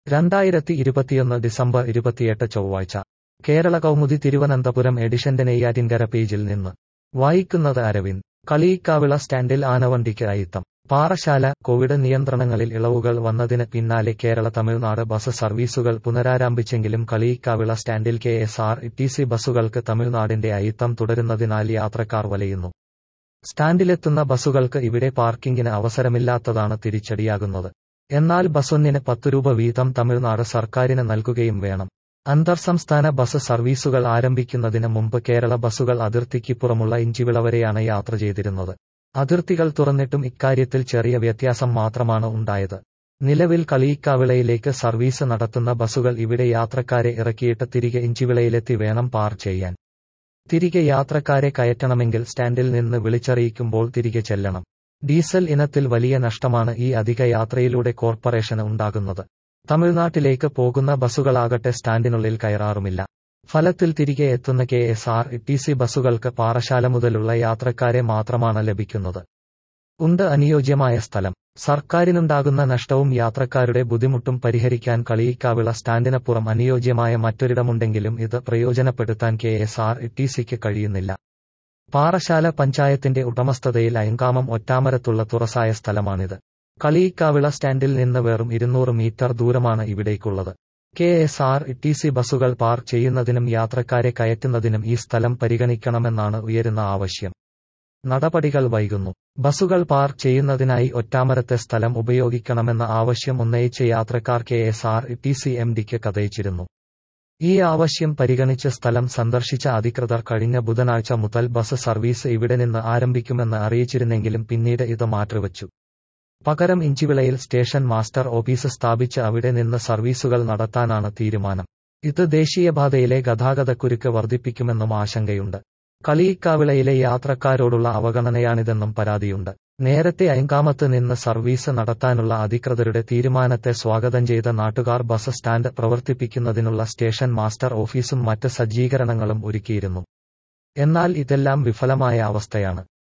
രണ്ടായിരത്തി ഇരുപത്തിയൊന്ന് ഡിസംബർ ഇരുപത്തിയെട്ട് ചൊവ്വാഴ്ച കേരള കൗമുദി തിരുവനന്തപുരം എഡിഷന്റെ നെയ്യാറ്റിൻകര പേജിൽ നിന്ന് വായിക്കുന്നത് അരവിന്ദ് കളിയിക്കാവിള സ്റ്റാൻഡിൽ ആനവണ്ടിക്ക് അയിത്തം പാറശാല കോവിഡ് നിയന്ത്രണങ്ങളിൽ ഇളവുകൾ വന്നതിന് പിന്നാലെ കേരള തമിഴ്നാട് ബസ് സർവീസുകൾ പുനരാരംഭിച്ചെങ്കിലും കളിയിക്കാവിള സ്റ്റാൻഡിൽ K S R T C ബസ്സുകൾക്ക് തമിഴ്നാടിന്റെ അയിത്തം തുടരുന്നതിനാൽ യാത്രക്കാർ വലയുന്നു സ്റ്റാൻഡിലെത്തുന്ന ബസ്സുകൾക്ക് ഇവിടെ പാർക്കിംഗിന് അവസരമില്ലാത്തതാണ് തിരിച്ചടിയാകുന്നത് എന്നാൽ ബസ്സൊന്നിന് പത്ത് രൂപ വീതം തമിഴ്നാട് സർക്കാരിന് നൽകുകയും വേണം അന്തർ സംസ്ഥാന ബസ് സർവീസുകൾ ആരംഭിക്കുന്നതിന് മുമ്പ് കേരള ബസ്സുകൾ അതിർത്തിക്കുപുറമുള്ള ഇഞ്ചിവിള വരെയാണ് യാത്ര ചെയ്തിരുന്നത് അതിർത്തികൾ തുറന്നിട്ടും ഇക്കാര്യത്തിൽ ചെറിയ വ്യത്യാസം മാത്രമാണ് ഉണ്ടായത് നിലവിൽ കളിയിക്കാവിളയിലേക്ക് സർവീസ് നടത്തുന്ന ബസ്സുകൾ ഇവിടെ യാത്രക്കാരെ ഇറക്കിയിട്ട് തിരികെ ഇഞ്ചിവിളയിലെത്തി വേണം പാർ ചെയ്യാൻ തിരികെ യാത്രക്കാരെ കയറ്റണമെങ്കിൽ സ്റ്റാൻഡിൽ നിന്ന് വിളിച്ചറിയിക്കുമ്പോൾ തിരികെ ചെല്ലണം ഡീസൽ ഇനത്തിൽ വലിയ നഷ്ടമാണ് ഈ അധിക യാത്രയിലൂടെ കോർപ്പറേഷന് ഉണ്ടാകുന്നത് തമിഴ്നാട്ടിലേക്ക് പോകുന്ന ബസ്സുകളാകട്ടെ സ്റ്റാൻഡിനുള്ളിൽ കയറാറുമില്ല ഫലത്തിൽ തിരികെ എത്തുന്ന K S R T C ബസ്സുകൾക്ക് പാറശാല മുതലുള്ള യാത്രക്കാരെ മാത്രമാണ് ലഭിക്കുന്നത് ഉണ്ട് അനുയോജ്യമായ സ്ഥലം സർക്കാരിനുണ്ടാകുന്ന നഷ്ടവും യാത്രക്കാരുടെ ബുദ്ധിമുട്ടും പരിഹരിക്കാൻ കളിയിക്കാവിള സ്റ്റാൻഡിനപ്പുറം അനുയോജ്യമായ മറ്റൊരിടമുണ്ടെങ്കിലും ഇത് പ്രയോജനപ്പെടുത്താൻ കെ എസ് ആർ ടി സിക്ക് കഴിയുന്നില്ല പാറശാല പഞ്ചായത്തിന്റെ ഉടമസ്ഥതയിൽ അയങ്കാമം ഒറ്റാമരത്തുള്ള തുറസായ സ്ഥലമാണിത് കളിയിക്കാവിള സ്റ്റാൻഡിൽ നിന്ന് വെറും ഇരുന്നൂറ് മീറ്റർ ദൂരമാണ് ഇവിടേക്കുള്ളത് K S R T C ബസ്സുകൾ പാർക്ക് ചെയ്യുന്നതിനും യാത്രക്കാരെ കയറ്റുന്നതിനും ഈ സ്ഥലം പരിഗണിക്കണമെന്നാണ് ഉയരുന്ന ആവശ്യം നടപടികൾ വൈകുന്നു ബസ്സുകൾ പാർക്ക് ചെയ്യുന്നതിനായി ഒറ്റാമരത്തെ സ്ഥലം ഉപയോഗിക്കണമെന്ന ആവശ്യം ഉന്നയിച്ച് യാത്രക്കാർ K S R T C M ഡിക്ക് കഥയിച്ചിരുന്നു ഈ ആവശ്യം പരിഗണിച്ച് സ്ഥലം സന്ദർശിച്ച അധികൃതർ കഴിഞ്ഞ ബുധനാഴ്ച മുതൽ ബസ് സർവീസ് ഇവിടെ നിന്ന് ആരംഭിക്കുമെന്ന് അറിയിച്ചിരുന്നെങ്കിലും പിന്നീട് ഇത് മാറ്റിവച്ചു പകരം ഇഞ്ചിവിളയിൽ സ്റ്റേഷൻ മാസ്റ്റർ ഓഫീസ് സ്ഥാപിച്ച് അവിടെ നിന്ന് സർവീസുകൾ നടത്താനാണ് തീരുമാനം ഇത് ദേശീയപാതയിലെ ഗതാഗതക്കുരുക്ക് വർദ്ധിപ്പിക്കുമെന്നും ആശങ്കയുണ്ട് കളിയിക്കാവിളയിലെ യാത്രക്കാരോടുള്ള അവഗണനയാണിതെന്നും പരാതിയുണ്ട് നേരത്തെ അയങ്കാമത്ത് നിന്ന് സർവീസ് നടത്താനുള്ള അധികൃതരുടെ തീരുമാനത്തെ സ്വാഗതം ചെയ്ത നാട്ടുകാർ ബസ് സ്റ്റാൻഡ് പ്രവർത്തിപ്പിക്കുന്നതിനുള്ള സ്റ്റേഷൻ മാസ്റ്റർ ഓഫീസും മറ്റ് സജ്ജീകരണങ്ങളും ഒരുക്കിയിരുന്നു എന്നാൽ ഇതെല്ലാം വിഫലമായ അവസ്ഥയാണ്